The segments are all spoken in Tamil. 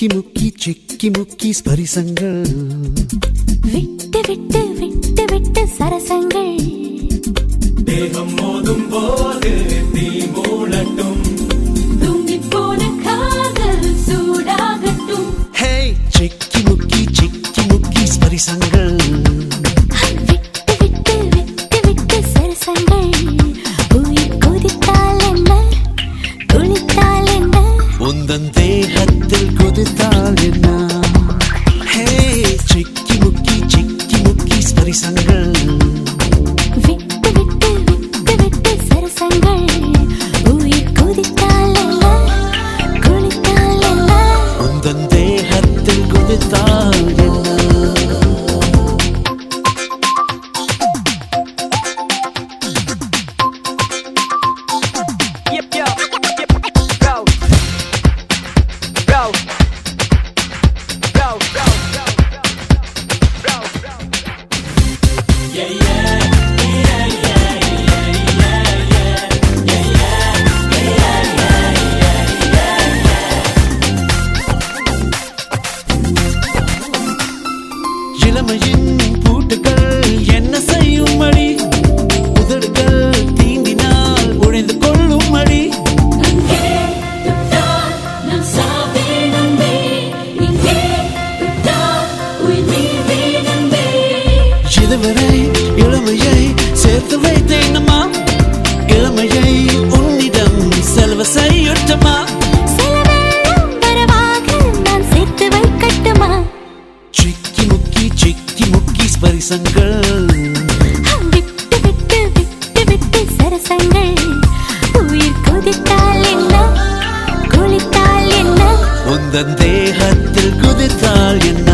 ചിക്കി മുക്കി ചിക്കി മുക്കി സ്പരിസങ്ങൾ விட்டு விட்டு விட்டு விட்டு சரசங்கள் தூங்கி போன காதல் சூடாகட்டும் ഹേ ചിക്കി മുക്കി ചിക്കി മുക്കി സ്പരിസങ്ങൾ விட்டு விட்டு விட்டு விட்டு சரசங்கள் உயிர் கொதித்தால் என்ன குளித்தால் என்ன ഉന്തൻ ദേഹത്തിൽ കൊതിത്താൽ എന്ന ഹേ ചിക്കി മുക്കി ചിക്കി മുക്കി സ്പരിസങ്ങൾ விட்டு விட்டு விட்டு விட்டு சரசங்கள் உயிர் கொதித்தால் என்ன குளித்தால் என்ன ഉന്തൻ ദേഹത്തിൽ കൊതിത്താൽ എന്ന Yep, yo, yep, go. Go. Go, go, go, go, go. இளமையின் பூட்டுகள் என்ன செய்யும் அடி உதடுகள் தீண்டினால் உழைந்து கொள்ளும் அடி நம் சாவே நம்பே இங்கே தொட்டால் உயிர் நம்பே இதுவரை இளமையை சேர்த்து வைத்தேன் அம்மா இளமையை உன்னிடம் செலவு செய்யட்டுமா சில வேளம் வரவாக நான் சேர்த்து வைக்கட்டுமா சிக்கி முக்கி சிக்கி முக்கி ஸ்பரிசங்கள் விட்டு விட்டு விட்டு விட்டு சரசங்கள் உயிர் கொதித்தால் என்ன குளித்தால் என்ன உந்தன் தேகத்தில் குதித்தால் என்ன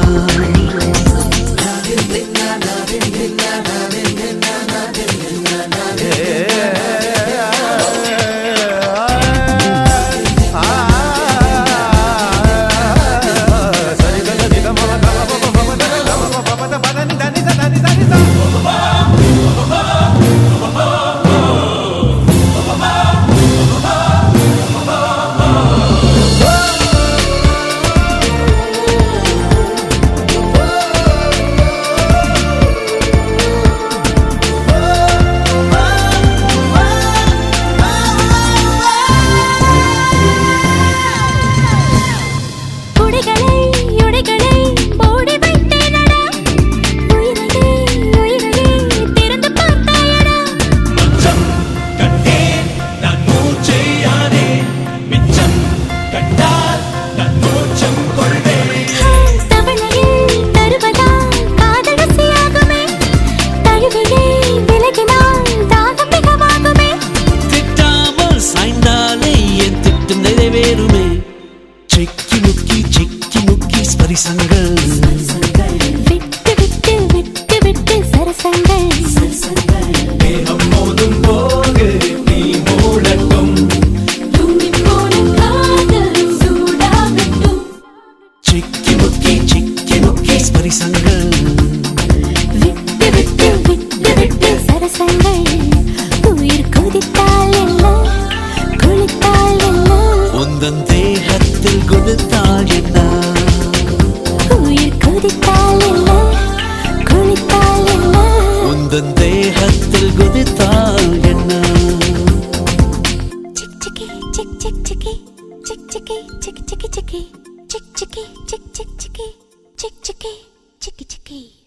குடிகளை உடைகளை மூடி வைத்தேனடா உயிரையே உயிரையே திறந்து பார்த்தாயடா தவளையில் தருவதால் காதல் ருசியாகுமே தழுவிலே விலகினால் தாகம் மிகவாகுமே திட்டாமல் சாய்ந்தாலே என் திட்டம் நிறைவேறுமே சிக்கி முக்கி சிக்கி முக்கி ஸ்பரிசங்கள் விட்டு விட்டு விட்டு விட்டு சரசங்கள் தூங்கி போன காதல் சூடாகட்டும் சிக்கி முக்கி சிக்கி முக்கி ஸ்பரிசங்கள் விட்டு விட்டு விட்டு விட்டு சரசங்கள் உயிர் கொதித்தால் என்ன குளித்தால் என்ன உந்தன் தேகத்தில் கொடுத்தால் என்ன உயிர் கொதித்தால் என்ன குளித்தால் என்ன உந்தன் தேகத்தில் குதித்தால் என்ன chick chicky chick chick chicky chick chicky chick chicky chicky chick chicky chick chick chicky chick chicky chicky chicky